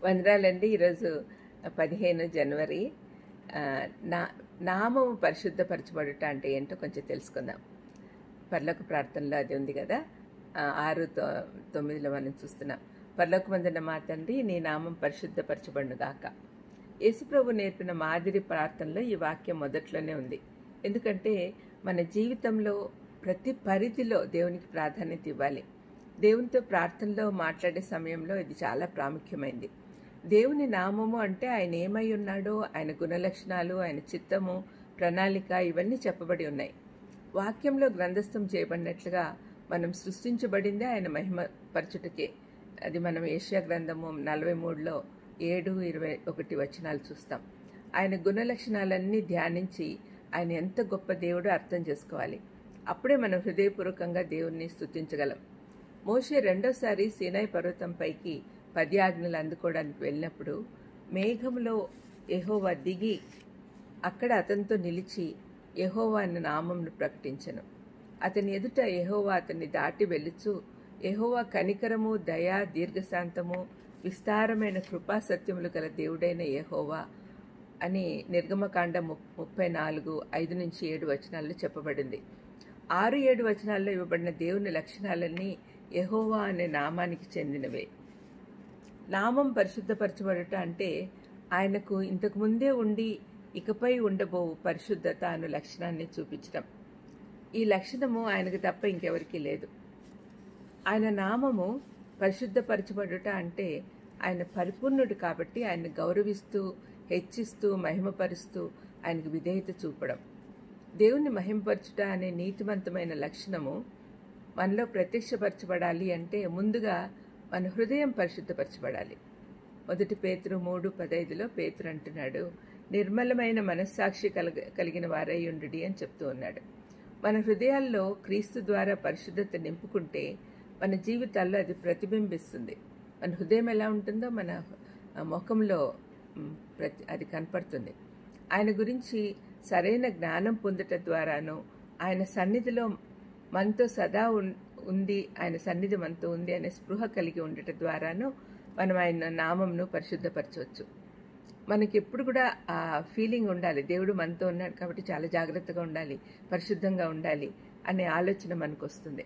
వందనాలండి ఈరోజు పదిహేను జనవరి ఆ, నా నామము పరిశుద్ధపరచబడుట అంటే ఏంటో కొంచెం తెలుసుకుందాం పర్లోక ప్రార్థనలో అది ఉంది కదా ఆ, ఆరు తొ- తొమ్మిదిలో మనం చూస్తున్నాం పర్లోక మందున్న మా తండ్రి నీ నామం పరిశుద్ధపరచబడును గాక యేసుప్రభు నేర్పిన మాదిరి ప్రార్థనలో ఈ వాక్యం మొదట్లోనే ఉంది ఎందుకంటే మన జీవితంలో ప్రతి పరిధిలో దేవునికి ప్రాధాన్యత ఇవ్వాలి దేవునితో ప్రార్థనలో మాట్లాడే సమయంలో ఇది చాలా ప్రాముఖ్యమైంది దేవుని నామము అంటే ఆయన ఏమై ఉన్నాడో ఆయన గుణలక్షణాలు ఆయన చిత్తము ప్రణాళిక ఇవన్నీ చెప్పబడి ఉన్నాయి వాక్యంలో గ్రంథస్థం చేయబడినట్లుగా మనం సృష్టించబడిందే ఆయన మహిమ పరచుటకే అది మనం ఏషియా గ్రంథము నలభై మూడులో ఏడు ఇరవై ఒకటి వచనాలు చూస్తాం ఆయన గుణలక్షణాలన్నీ ధ్యానించి ఆయన ఎంత గొప్ప దేవుడో అర్థం చేసుకోవాలి అప్పుడే మనం హృదయపూర్వకంగా దేవుణ్ణి స్తుతించగలం మోషే రెండోసారి సీనాయి పర్వతం పైకి పది ఆజ్ఞలు అందుకోవడానికి వెళ్ళినప్పుడు మేఘంలో యెహోవా దిగి అక్కడ అతనితో నిలిచి యెహోవా అన్న నామంను ప్రకటించను అతని ఎదుట యెహోవా అతన్ని దాటి వెళ్ళుచు యెహోవా కనికరము దయ దీర్ఘశాంతము విస్తారమైన కృపా సత్యములు గల దేవుడైన యెహోవా అని నిర్గమకాండ ము- ముప్పై నాలుగు ఐదు నుంచి ఏడు వచనాల్లో చెప్పబడింది ఆరు ఏడు వచనాల్లో ఇవ్వబడిన దేవుని లక్షణాలన్నీ యెహోవా అనే నామానికి చెందినవే నామం పరిశుద్ధపరచబడుట అంటే ఆయనకు ఇంతకు ముందే ఉండి ఇకపై ఉండబో పరిశుద్ధత అను లక్షణాన్ని చూపించడం ఈ లక్షణము ఆయనకు తప్ప ఇంకెవరికీ లేదు ఆయన నామము పరిశుద్ధపరచబడుట అంటే ఆయన పరిపూర్ణుడు కాబట్టి ఆయన గౌరవిస్తూ హెచ్చిస్తూ మహిమపరుస్తూ ఆయనకు విధేయత చూపడం దేవుణ్ణి మహిమపరచుట అనే నీతివంతమైన లక్షణము మనలో ప్రత్యక్షపరచబడాలి అంటే ముందుగా మన హృదయం పరిశుద్ధపరచబడాలి మొదటి పేతురు మూడు పదైదులో పేతురు అంటున్నాడు నిర్మలమైన మనస్సాక్షి కలగ కలిగిన వారై ఉండుడి అని చెప్తూ ఉన్నాడు మన హృదయాల్లో క్రీస్తు ద్వారా పరిశుద్ధత నింపుకుంటే మన జీవితాల్లో అది ప్రతిబింబిస్తుంది మన హృదయం ఎలా ఉంటుందో మన ఆ, ముఖంలో మ్, ప్రతి అది కనపడుతుంది ఆయన గురించి సరైన జ్ఞానం పొందటం ద్వారాను ఆయన సన్నిధిలో మనతో సదా ఉన్- ఉంది ఆయన సన్నిధి మనతో ఉంది అనే స్పృహ కలిగి ఉండటం ద్వారాను మనం ఆయన నామంను పరిశుద్ధపరచవచ్చు మనకి ఎప్పుడు కూడా ఆ ఫీలింగ్ ఉండాలి దేవుడు మనతో ఉన్నాడు కాబట్టి చాలా జాగ్రత్తగా ఉండాలి పరిశుద్ధంగా ఉండాలి అనే ఆలోచన మనకు వస్తుంది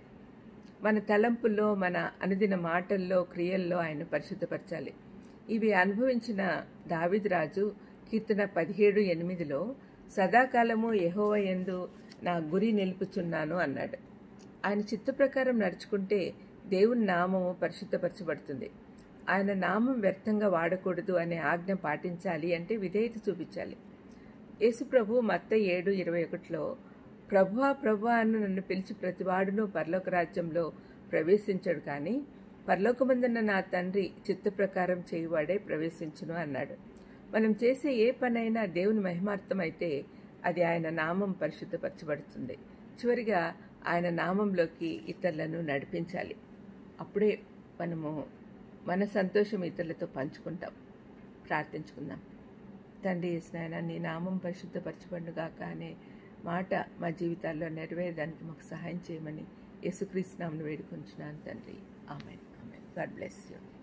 మన తలంపుల్లో మన అనుదిన మాటల్లో క్రియల్లో ఆయన పరిశుద్ధపరచాలి ఇవి అనుభవించిన దావిద్ రాజు కీర్తన పదిహేడు ఎనిమిదిలో సదాకాలము యెహోవా యందు నా గురి నిలుపుచున్నాను అన్నాడు ఆయన చిత్త ప్రకారం నడుచుకుంటే దేవుని నామము పరిశుద్ధపరచబడుతుంది ఆయన నామం వ్యర్థంగా వాడకూడదు అనే ఆజ్ఞ పాటించాలి అంటే విధేయత చూపించాలి యేసు ప్రభు మత్త ఏడు ఇరవై ఒకటిలో ప్రభువా ప్రభువా అని నన్ను పిలిచి ప్రతివాడును పరలోక రాజ్యంలో ప్రవేశించడు కానీ పరలోకమందున్న నా తండ్రి చిత్త ప్రకారం చేయువాడే ప్రవేశించును అన్నాడు మనం చేసే ఏ పనైనా దేవుని మహిమార్థమైతే అది ఆయన నామం పరిశుద్ధపరచబడుతుంది చివరిగా ఆయన నామంలోకి ఇతరులను నడిపించాలి అప్పుడే మనము మన సంతోషం ఇతరులతో పంచుకుంటాం ప్రార్థించుకుందాం తండ్రి నాయన నీ నామం పరిశుద్ధపరచబడుగాక అనే మాట మా జీవితాల్లో నెరవేరడానికి మాకు సహాయం చేయమని యేసుక్రీస్తు నామను వేడుకుంటున్నాను తండ్రి amen amen God bless you